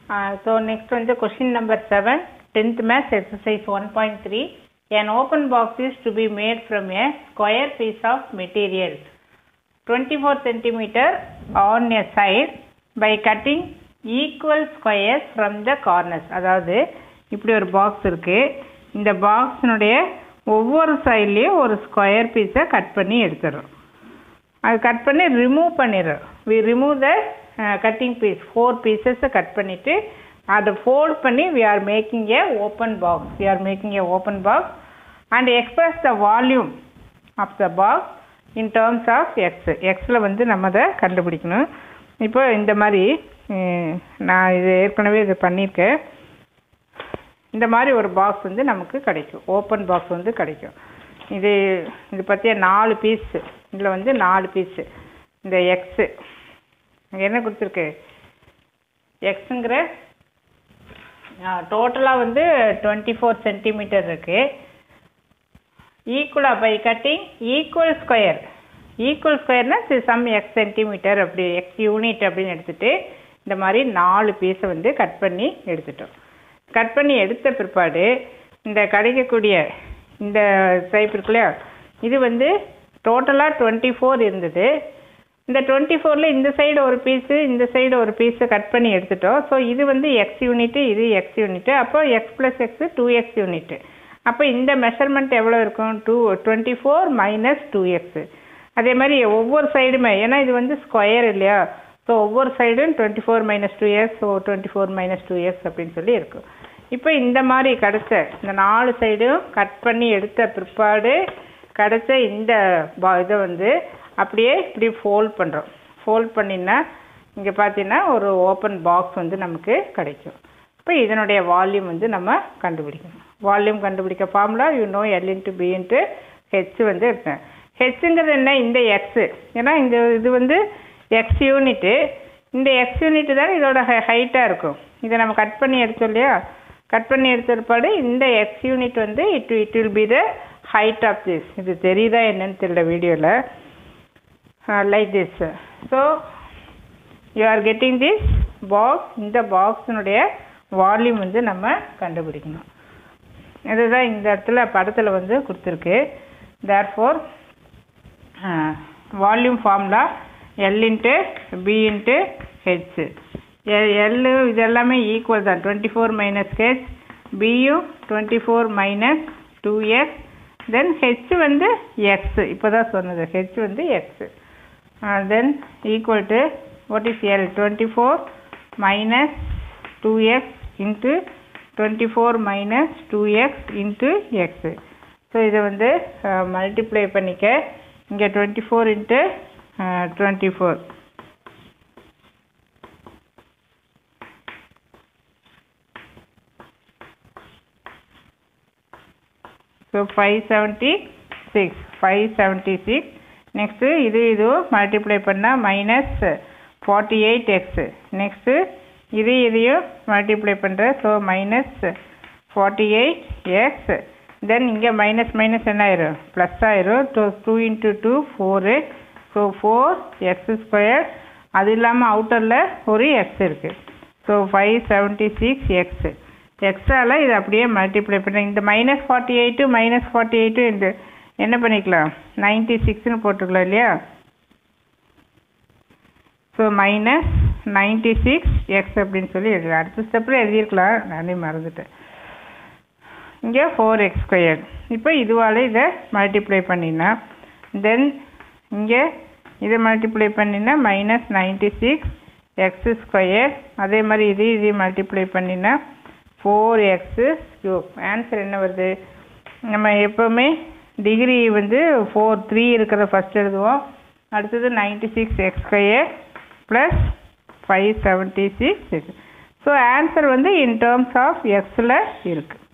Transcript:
so next வந்து question number seven tenth maths exercise one point three an open box is to be made from a square piece of material 24 centimeter on a side by cutting equal squares from the corners அதாவது இப்படி ஒரு box இருக்கு இந்த பாக்ஸினுடைய ஒவ்வொரு சைட்லேயும் ஒரு square பீஸை cut பண்ணி எடுத்துடுறோம் அது கட் பண்ணி ரிமூவ் பண்ணிடுறோம் we remove the cutting piece four பீசஸை கட் பண்ணிவிட்டு அதை ஃபோல்ட் பண்ணி we are making a open box we are making a open box and express the volume of the box in terms of x எக்ஸில் வந்து நம்ம அதை கண்டுபிடிக்கணும் இப்போ இந்த மாதிரி ம், நான் இது ஏற்கனவே இது பண்ணியிருக்கேன் இந்த மாதிரி ஒரு பாக்ஸ் வந்து நமக்கு கிடைக்கும் ஓப்பன் பாக்ஸ் வந்து கிடைக்கும் இது இது பற்றிய நாலு பீஸு இதில் வந்து நாலு பீஸு இந்த எக்ஸு என்ன கொடுத்துருக்கு எக்ஸுங்கிற டோட்டலாக வந்து டுவெண்ட்டி ஃபோர் சென்டிமீட்டர் இருக்குது ஈக்குவலாக by cutting equal square equal ஸ்கொயர்னா சம் எக்ஸ் சென்டிமீட்டர் அப்படி எக்ஸ் யூனிட் அப்படின்னு எடுத்துட்டு இந்த மாதிரி நாலு பீஸை வந்து கட் பண்ணி எடுத்துட்டோம் கட் பண்ணி எடுத்த பிற்பாடு இந்த கிடைக்கக்கூடிய இந்த டைப் இருக்கு இல்லையா இது வந்து டோட்டலாக டுவெண்ட்டி ஃபோர் இருந்தது இந்த டுவெண்ட்டி ஃபோரில் இந்த சைடு ஒரு பீஸு இந்த சைடு ஒரு பீஸை கட் பண்ணி எடுத்துட்டோம் ஸோ இது வந்து எக்ஸ் யூனிட்டு இது எக்ஸ் யூனிட்டு அப்போ x plus x two x unit அப்போ இந்த மெஷர்மெண்ட் எவ்வளோ இருக்கும் two twenty four minus two x அதே மாதிரி ஒவ்வொரு சைடுமே ஏன்னா இது வந்து ஸ்கொயர் இல்லையா ஸோ ஒவ்வொரு சைடும் twenty four minus two x so twenty four minus two x அப்படின்னு சொல்லி இருக்கும் இப்போ இந்த மாதிரி கிடைச்ச இந்த நாலு சைடும் கட் பண்ணி எடுத்த பிற்பாடு கிடைச்ச இந்த பா இதை வந்து அப்படியே இப்படி ஃபோல்ட் பண்ணுறோம் ஃபோல்ட் பண்ணினா இங்கே பார்த்தீங்கன்னா ஒரு ஓப்பன் பாக்ஸ் வந்து நமக்கு கிடைக்கும் இப்போ இதனுடைய வால்யூம் வந்து நம்ம கண்டுபிடிக்கணும் வால்யூம் கண்டுபிடிக்க formula you know L into B into H வந்து இருக்கேன் ஹெச்சுங்கிறது என்ன இந்த எக்ஸு ஏன்னா இந்த இது வந்து எக்ஸ் யூனிட்டு இந்த எக்ஸ் யூனிட்டு தான் இதோட ஹைட்டாக இருக்கும் இதை நம்ம கட் பண்ணி எடுத்தோம் இல்லையா கட் பண்ணி எடுத்த பிற்பாடு இந்த எக்ஸ் யூனிட் வந்து it it will be the height of this இது தெரியுதா என்னன்னு தெரியல வீடியோவில் like this so you are getting this box இந்த பாக்ஸினுடைய வால்யூம் வந்து நம்ம கண்டுபிடிக்கணும் இதுதான் இந்த இடத்துல படத்தில் வந்து கொடுத்துருக்கு therefore volume formula L into B into H L இது எல்லாமே ஈக்குவல் தான் டுவெண்ட்டி ஃபோர் மைனஸ் ஹெச் பியும் twenty four minus two x then H வந்து எக்ஸ் இப்போ தான் சொன்னது ஹெச் வந்து x then equal to what is L twenty four minus two x into twenty four minus two x into x so இதை வந்து multiply பண்ணிக்க இங்கே twenty four into twenty four so five seventy six five seventy six next இது இதுவும் multiply பண்ணால் minus forty eight x next இது இதையும் multiply பண்ணுறேன் so minus forty eight x then இங்கே மைனஸ் மைனஸ் என்ன ஆயிரும் ப்ளஸ் ஆயிரும் two two into two four so four x square அது இல்லாமல் அவுட்டரில் ஒரு எக்ஸ் இருக்குது so five seventy six x எக்ஸால் இது அப்படியே மல்டிப்ளை பண்ணுறேன் இந்த minus forty eight minus forty eight இந்த என்ன பண்ணிக்கலாம் நைன்ட்டி சிக்ஸ்னு போட்டுக்கலாம் இல்லையா so minus ninety six x அப்படின்னு சொல்லி எழுதலாம் அடுத்த ஸ்டெப்பில் எழுதியிருக்கலாம் நானே மறந்துட்டேன் இங்கே ஃபோர் எக்ஸ் ஸ்கொயர் இப்போ இதுவால் இதை மல்டிப்ளை பண்ணினா தென் இங்கே இதை மல்டிப்ளை பண்ணினா minus ninety six x square அதே மாதிரி இது இது மல்டிப்ளை பண்ணினா ஃபோர் எக்ஸு க்யூப் ஆன்சர் என்ன வருது நம்ம எப்போவுமே டிகிரி வந்து ஃபோர் த்ரீ இருக்கிறத ஃபஸ்ட் எழுதுவோம் அடுத்தது ninety six x square plus five seventy six so answer வந்து இன் டேர்ம்ஸ் ஆஃப் எக்ஸில் இருக்குது